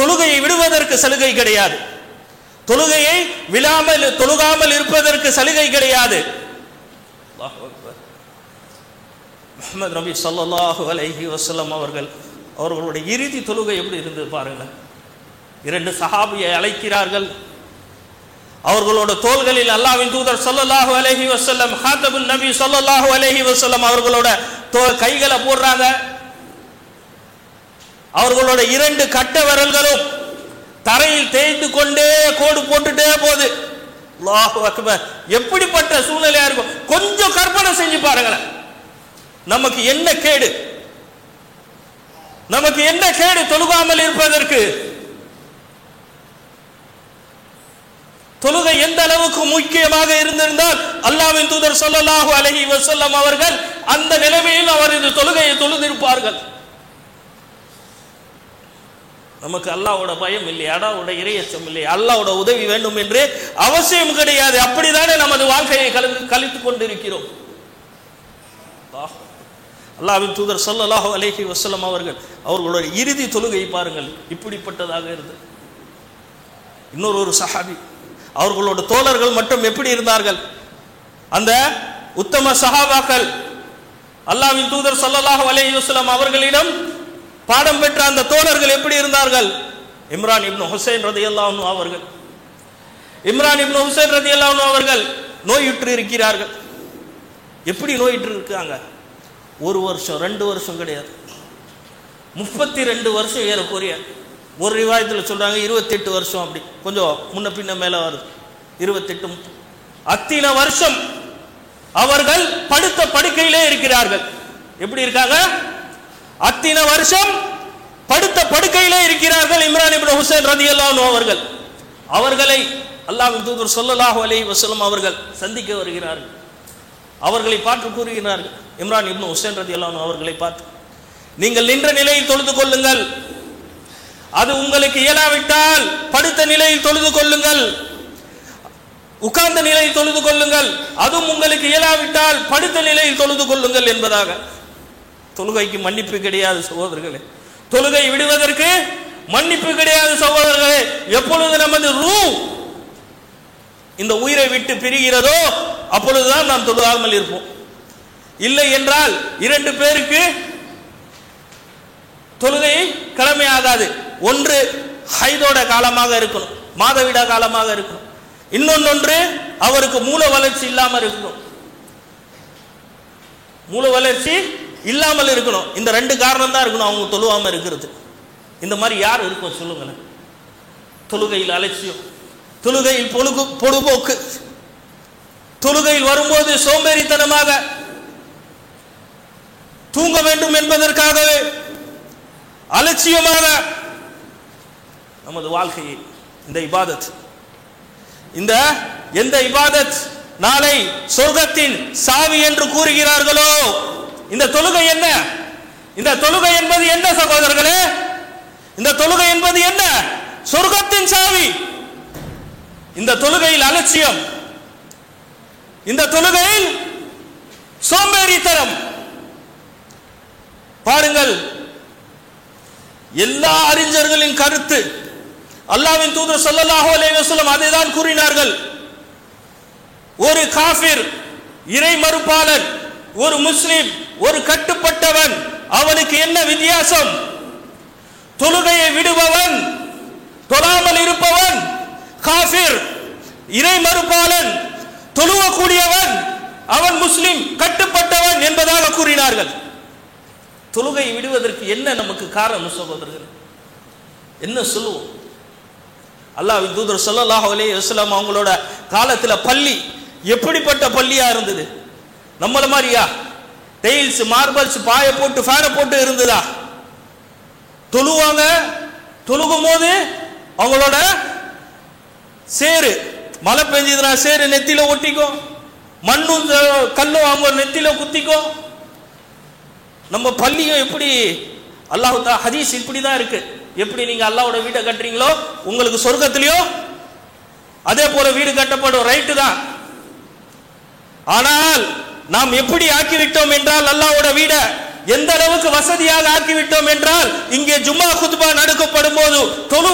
தொழுகையை விடுவதற்கு சலுகை கிடையாது தொழுகையை விழாமல் தொழுகாமல் இருப்பதற்கு சலுகை கிடையாது அல்லாஹ் அக்பர். முஹம்மது நபி ஸல்லல்லாஹு அலைஹி வஸல்லம் அவர்கள் அவர்களுடைய இறுதி தொழுகை எப்படி இருந்தது பாருங்கள் இரண்டு சஹாபியை அழைக்கிறார்கள் அவர்களோட தோள்களில் அல்லாஹ்வின் தூதர் ஸல்லல்லாஹு அலைஹி வஸல்லம் ஹாத்தபுன் நபி ஸல்லல்லாஹு அலைஹி வஸல்லம் அவர்களோட தோ- கைகளை போடுறாங்க அவர்களோட இரண்டு கட்ட விரல்களும் தரையில் தேய்ந்து கொண்டே கோடு போட்டுட்டே போகுது அல்லாஹு அக்பர் எப்படிப்பட்ட சூழ்நிலையா இருக்கும் கொஞ்சம் கற்பனை செஞ்சு பாருங்களேன் நமக்கு என்ன கேடு நமக்கு என்ன கேடு தொழுகாமல் இருப்பதற்கு தொழுகை எந்த அளவுக்கு முக்கியமாக இருந்திருந்தால் அல்லாஹ்வின் தூதர் ஸல்லல்லாஹு அலைஹி வஸல்லம் அவர்கள் அந்த நிலைமையில் அவர் இந்த தொழுகையை தொழுதிருப்பார்கள் நமக்கு அல்லாஹ்வோட பயம் இல்லை அடாவோட இறையச்சம் இல்லை அல்லாஹ்வோட உதவி வேண்டும் என்று அவசியம் கிடையாது அப்படிதானே நமது வாழ்க்கையை கலந்து கழித்துக் கொண்டிருக்கிறோம் அல்லாஹ். அல்லாஹ்வின் தூதர் ஸல்லல்லாஹு அலைஹி வஸல்லம் அவர்கள் அவர்களுடைய இறுதி தொழுகை பாருங்கள் இப்படிப்பட்டதாக இருந்தது இன்னொரு ஒரு சஹாபி அவர்களோட தோழர்கள் மட்டும் எப்படி இருந்தார்கள் அந்த உத்தம சஹாபாக்கள் அல்லாஹ்வின் தூதர் ஸல்லல்லாஹு அலைஹி வஸல்லம் அவர்களிடம் பாடம் பெற்ற அந்த தோழர்கள் எப்படி இருந்தார்கள் இம்ரான் இப்னு ஹுசைன் ரதியல்லாஹு அன்ஹு அவர்கள் இம்ரான் இப்னு ஹுசைன் ரதியல்லாஹு அன்ஹு அவர்கள் நோயுற்று இருக்கிறார்கள் எப்படி நோயுற்று இருக்காங்க ஒரு வருஷம் ரெண்டு வருஷம் கிடையாது முப்பத்தி ரெண்டு வருஷம் ஏறக்குறைய ஒரு ரிவாயத்தில் சொல்றாங்க இருபத்தெட்டு வருஷம் அப்படி கொஞ்சம் முன்ன பின்ன மேல வருது இருபத்தெட்டு முப்பது. அத்தனை வருஷம் அவர்கள் படுத்த படுக்கையிலே இருக்கிறார்கள் எப்படி இருக்காங்க அத்தனை வருஷம் படுத்த படுக்கையிலே இருக்கிறார்கள் இம்ரான் இப்னு ஹுசைன் ரதியல்லாஹு அன்ஹு அவர்கள் அவர்களை அல்லாஹ்வின் தூதர் ஸல்லல்லாஹு அலைஹி வஸல்லம் அவர்கள் சந்திக்க வருகிறார்கள் அவர்களை பார்த்து கூறுகிறார்கள் இம்ரான் இப்னு ஹுசைன் ரதியல்லாஹு அன்ஹு அவர்களை பார்த்து நீங்கள் நின்ற நிலையில் தொழுது கொள்ளுங்கள் அது உங்களுக்கு இயலாவிட்டால் படுத்த நிலையில் தொழுது கொள்ளுங்கள் உட்கார்ந்த நிலையில் தொழுது கொள்ளுங்கள் அதுவும் உங்களுக்கு இயலாவிட்டால் படுத்த நிலையில் தொழுது கொள்ளுங்கள் என்பதாக தொழுகைக்கு மன்னிப்பு கிடையாது சகோதரர்களே தொழுகை விடுவதற்கு மன்னிப்பு கிடையாது சகோதரர்களே எப்பொழுது நமது ரூ இந்த உயிரை விட்டு பிரிகிறதோ அப்பொழுதுதான் நாம் தொழுகாமல் இருப்போம் இல்லை என்றால் இரண்டு பேருக்கு தொழுகை கடமையாகாது ஒன்று ஹைதோட காலமாக இருக்கணும் மாதவிடா காலமாக இருக்கணும் இன்னொன்னொன்று அவருக்கு மூல வளர்ச்சி இல்லாமல் இருக்கணும் மூல வளர்ச்சி இல்லாமல் இருக்கணும் இந்த ரெண்டு காரணம் தான் இருக்கணும் அவங்க தொழுவாம இருக்கிறது இந்த மாதிரி யார் இருக்கும் சொல்லுங்களேன் தொழுகையில் அலட்சியம் தொழுகையில் பொழுகு பொழுபோக்கு தொழுகையில் வரும்போது சோம்பேறித்தனமாக தூங்க வேண்டும் என்பதற்காகவே அலட்சியமாக நமது வாழ்க்கையை இந்த இபாதத் இந்த எந்த இபாதத் நாளை சொர்க்கத்தின் சாவி என்று கூறுகிறார்களோ இந்த தொழுகை என்ன இந்த தொழுகை என்பது என்ன சகோதரர்களே இந்த தொழுகை என்பது என்ன சொர்க்கத்தின் சாவி இந்த தொழுகையில் அலட்சியம் இந்த தொழுகையில் சோம்பேறித்தனம் பாருங்கள் எல்லா அறிஞர்களின் கருத்து அல்லாவின் தூதர் ஸல்லல்லாஹு அலைஹி வஸல்லம் அதை தான் கூறினார்கள் ஒரு காஃபிர் இறை மறுப்பாளன் ஒரு முஸ்லிம் ஒரு கட்டுப்பட்டவன் அவனுக்கு என்ன வித்தியாசம் தொழுகையை விடுபவன் தொழாமல் இருப்பவன் காஃபிர் இறை மறுப்பாளன் தொழுவக்கூடியவன் அவன் முஸ்லிம் கட்டுப்பட்டவன் என்பதாக கூறினார்கள் தொழுகை விடுவதற்கு என்ன நமக்கு காரணம் சகோதரர்கள் என்ன சொல்லுவோம் அல்லாஹ் தூதர் ஸல்லல்லாஹு அலைஹி வஸல்லம் அவங்களோட காலத்துல பள்ளி எப்படிப்பட்ட பள்ளியா இருந்தது நம்மள மாதிரியா டெயில்ஸ் மார்பல்ஸ் பாய போட்டு ஃபேனை போட்டு இருந்ததா தொழுவாங்க தொழுகும் போது அவங்களோட சேரு மழை பெஞ்சதுன்னா சேரு நெத்தில ஒட்டிக்கும் மண்ணும் த- கல்லும் அவங்க நெத்தில குத்திக்கும் நம்ம பள்ளியும் எப்படி அல்லாஹு தா ஹதீஸ் இப்படி தான் இருக்கு எப்படி நீங்க அல்லாஹ்வோட வீட்டை கட்டுறீங்களோ உங்களுக்கு சொர்க்கத்திலையும் அதே போல வீடு கட்டப்படும் ரைட்டு தான் ஆனால் நாம் எப்படி ஆக்கிவிட்டோம் என்றால் அல்லாஹ்வோட வீடை எந்த அளவுக்கு வசதியாக ஆக்கிவிட்டோம் என்றால் இங்கே ஜும்மா குத்பா நடக்கப்படும் போது தொழு